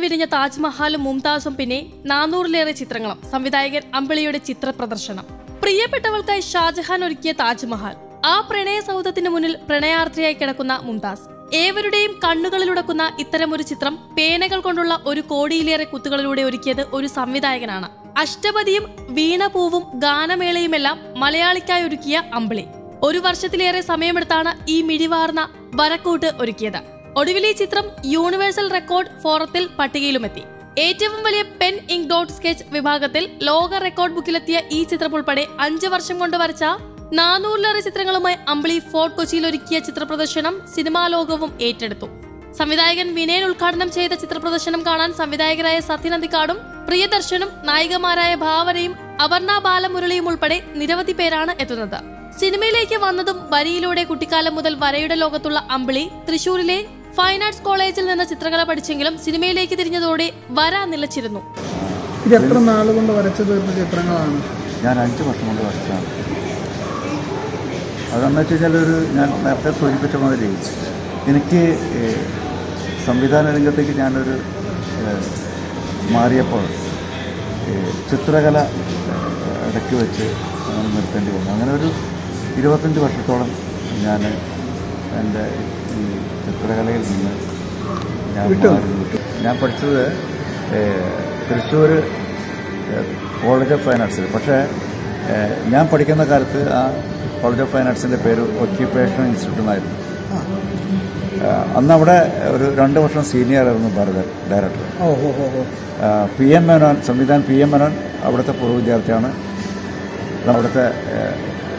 വിരിഞ്ഞ താജ്മഹാലും മുംതാസും പിന്നെ നാനൂറിലേറെ ചിത്രങ്ങളും സംവിധായകൻ അമ്പിളിയുടെ ചിത്ര പ്രദർശനം പ്രിയപ്പെട്ടവൾക്കായി ഷാജഹാൻ ഒരുക്കിയ താജ്മഹൽ ആ പ്രണയ സൗധത്തിന് മുന്നിൽ പ്രണയാർത്ഥിയായി കിടക്കുന്ന മുംതാസ് ഏവരുടെയും കണ്ണുകളിലുടക്കുന്ന ഇത്തരമൊരു ചിത്രം പേനകൾ കൊണ്ടുള്ള ഒരു കോടിയിലേറെ കുത്തുകളിലൂടെ ഒരുക്കിയത് ഒരു സംവിധായകനാണ് അഷ്ടപതിയും വീണപൂവും ഗാനമേളയുമെല്ലാം മലയാളിക്കായി ഒരുക്കിയ അമ്പിളി ഒരു വർഷത്തിലേറെ സമയമെടുത്താണ് ഈ മിഴിവാർന്ന വരക്കൂട്ട് ഒരുക്കിയത് ഒടുവിൽ ഈ ചിത്രം യൂണിവേഴ്സൽ റെക്കോർഡ് ഫോറത്തിൽ പട്ടികയിലുമെത്തി ഏറ്റവും വലിയ പെൻ ഇങ്ക് ഡോട്ട് സ്കെച്ച് വിഭാഗത്തിൽ ലോക റെക്കോർഡ് ബുക്കിലെത്തിയ ഈ ചിത്രം ഉൾപ്പെടെ അഞ്ചു വർഷം കൊണ്ട് വരച്ച നാനൂറിലേറെ ചിത്രങ്ങളുമായി അമ്പിളി ഫോർട്ട് കൊച്ചിയിൽ ഒരുക്കിയ ചിത്രപ്രദർശനം സിനിമാ ലോകവും ഏറ്റെടുത്തു സംവിധായകൻ വിനയൻ ഉദ്ഘാടനം ചെയ്ത ചിത്രപ്രദർശനം കാണാൻ സംവിധായകരായ സത്യനന്ദിക്കാടും പ്രിയദർശനും നായികമാരായ ഭാവനയും അപർണ ബാലമുരളിയും ഉൾപ്പെടെ നിരവധി പേരാണ് എത്തുന്നത് സിനിമയിലേക്ക് വന്നതും വരിയിലൂടെ കുട്ടിക്കാലം മുതൽ വരയുടെ ലോകത്തുള്ള അമ്പിളി തൃശൂരിലെ ഫൈൻ ആർട്സ് കോളേജിൽ നിന്ന് ചിത്രകല പഠിച്ചെങ്കിലും സിനിമയിലേക്ക് തിരിഞ്ഞതോടെ വര നിലച്ചിരുന്നു ഇത് എത്ര നാളുകൊണ്ട് വരച്ചു തീർത്ത ചിത്രങ്ങളാണ് ഞാൻ അഞ്ച് വർഷം കൊണ്ട് വരച്ചതാണ് അതെന്ന് വെച്ച് കഴിഞ്ഞാൽ ഒരു ഞാൻ നേരത്തെ സൂചിപ്പിച്ച മാതിരി എനിക്ക് ഏഹ്, സംവിധാന രംഗത്തേക്ക് ഞാനൊരു ഏഹ്, മാറിയപ്പോൾ ഏഹ്, ചിത്രകല ഏഹ്, ഇടയ്ക്ക് വെച്ച് അങ്ങനെ നിർത്തേണ്ടി വന്നു അങ്ങനെ ഒരു ഇരുപത്തഞ്ച് വർഷത്തോളം ഞാൻ എൻ്റെ ഈ ചിത്രകലയിൽ നിന്ന് ഞാൻ മാറി നിന്നു. ഞാൻ പഠിച്ചത് ഏഹ്, തൃശ്ശൂർ കോളേജ് ഓഫ് ഫൈൻ ആർട്സിൽ പക്ഷേ ഏഹ്, ഞാൻ പഠിക്കുന്ന കാലത്ത് ആ കോളേജ് ഓഫ് ഫൈൻ ആർട്സിൻ്റെ പേര് ഒക്യുപ്പേഷണൽ ഇൻസ്റ്റിറ്റ്യൂട്ട് എന്നായിരുന്നു ഏഹ്, അന്ന് അവിടെ ഒരു രണ്ട് വർഷം സീനിയർ ആയിരുന്നു ഭരതൻ ഡയറക്ടർ ഓ ഓ ഓ ഓ പി എം മേനോൻ സംവിധാൻ പി എം മേനോൻ അവിടുത്തെ പൂർവ്വ വിദ്യാർത്ഥിയാണ് അവിടുത്തെ ഏഹ്,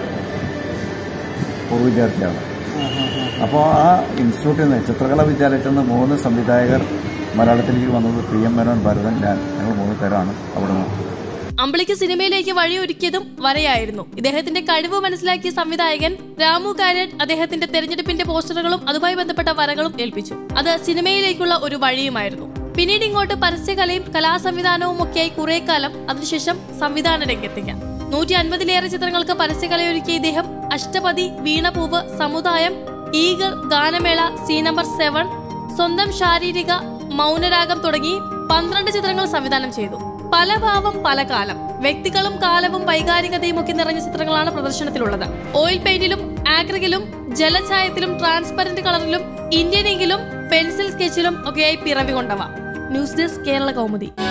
പൂർവ്വ വിദ്യാർത്ഥിയാണ് അപ്പോൾ ആ ഇൻസ്റ്റിറ്റ്യൂട്ടിൽ നിന്ന് ചിത്രകലാ വിദ്യാലയത്തിൽ നിന്ന് മൂന്ന് സംവിധായകർ മലയാളത്തിലേക്ക് വന്നത് പി എം മേനോൻ ഭരതൻ ഞാൻ ഞങ്ങൾ മൂന്ന് പേരാണ് അവിടെ നിന്ന് അമ്പിളിക്ക് സിനിമയിലേക്ക് വഴിയൊരുക്കിയതും വരയായിരുന്നു ഇദ്ദേഹത്തിന്റെ കഴിവ് മനസ്സിലാക്കിയ സംവിധായകൻ രാമു കാരറ്റ് അദ്ദേഹത്തിന്റെ തെരഞ്ഞെടുപ്പിന്റെ പോസ്റ്ററുകളും അതുമായി ബന്ധപ്പെട്ട വരകളും ഏൽപ്പിച്ചു അത് സിനിമയിലേക്കുള്ള ഒരു വഴിയുമായിരുന്നു പിന്നീട് ഇങ്ങോട്ട് പരസ്യകലയും കലാസംവിധാനവും ഒക്കെയായി കുറെ കാലം അതിനുശേഷം സംവിധാന രംഗത്തേക്ക് നൂറ്റി അൻപതിലേറെ ചിത്രങ്ങൾക്ക് പരസ്യകലയൊരുക്കിയ ഇദ്ദേഹം അഷ്ടപതി വീണപൂവ് സമുദായം ഈഗൾ ഗാനമേള സീ നമ്പർ സെവൻ സ്വന്തം ശാരീരിക മൗനരാഗം തുടങ്ങി പന്ത്രണ്ട് ചിത്രങ്ങൾ സംവിധാനം ചെയ്തു പല ഭാവം പല കാലം വ്യക്തികളും കാലവും വൈകാരികതയും ഒക്കെ നിറഞ്ഞ ചിത്രങ്ങളാണ് പ്രദർശനത്തിലുള്ളത് ഓയിൽ പെയിന്റിലും ആക്രിക്കിലും ജലഛായത്തിലും ട്രാൻസ്പെറന്റ് കളറിലും ഇന്ത്യൻ ഇങ്കിലും പെൻസിൽ സ്കെച്ചിലും ഒക്കെയായി പിറവി കൊണ്ടവ ന്യൂസ് ഡെസ്ക് കേരള കൗമുദി